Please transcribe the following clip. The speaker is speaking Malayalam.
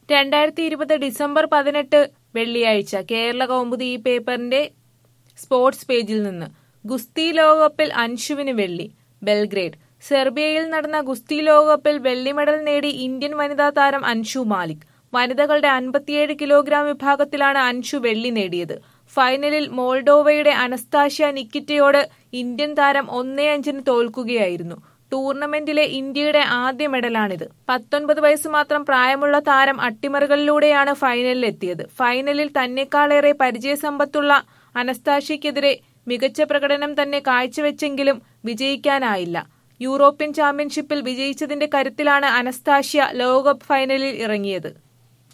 രണ്ടായിരത്തി ഇരുപത് ഡിസംബർ പതിനെട്ട് വെള്ളിയാഴ്ച കേരള കൗമുദി ഈ പേപ്പറിന്റെ സ്പോർട്സ് പേജിൽ നിന്ന് ഗുസ്തി ലോകകപ്പിൽ അൻഷുവിന് വെള്ളി ബെൽഗ്രേഡ് സെർബിയയിൽ നടന്ന ഗുസ്തി ലോകകപ്പിൽ വെള്ളി മെഡൽ നേടി ഇന്ത്യൻ വനിതാ താരം അൻഷു മാലിക് വനിതകളുടെ അൻപത്തിയേഴ് കിലോഗ്രാം വിഭാഗത്തിലാണ് അൻഷു വെള്ളി നേടിയത് ഫൈനലിൽ മോൾഡോവയുടെ അനസ്താഷ്യ നിക്കിറ്റയോട് ഇന്ത്യൻ താരം ഒന്നേ അഞ്ചിന് തോൽക്കുകയായിരുന്നു ടൂർണമെന്റിലെ ഇന്ത്യയുടെ ആദ്യ മെഡലാണിത് പത്തൊൻപത് വയസ്സ് മാത്രം പ്രായമുള്ള താരം അട്ടിമറികളിലൂടെയാണ് ഫൈനലിലെത്തിയത് ഫൈനലിൽ തന്നെക്കാളേറെ പരിചയസമ്പത്തുള്ള അനസ്താഷ്യക്കെതിരെ മികച്ച പ്രകടനം തന്നെ കാഴ്ചവെച്ചെങ്കിലും വിജയിക്കാനായില്ല യൂറോപ്യൻ ചാമ്പ്യൻഷിപ്പിൽ വിജയിച്ചതിന്റെ കരുത്തിലാണ് അനസ്താഷ്യ ലോകകപ്പ് ഫൈനലിൽ ഇറങ്ങിയത്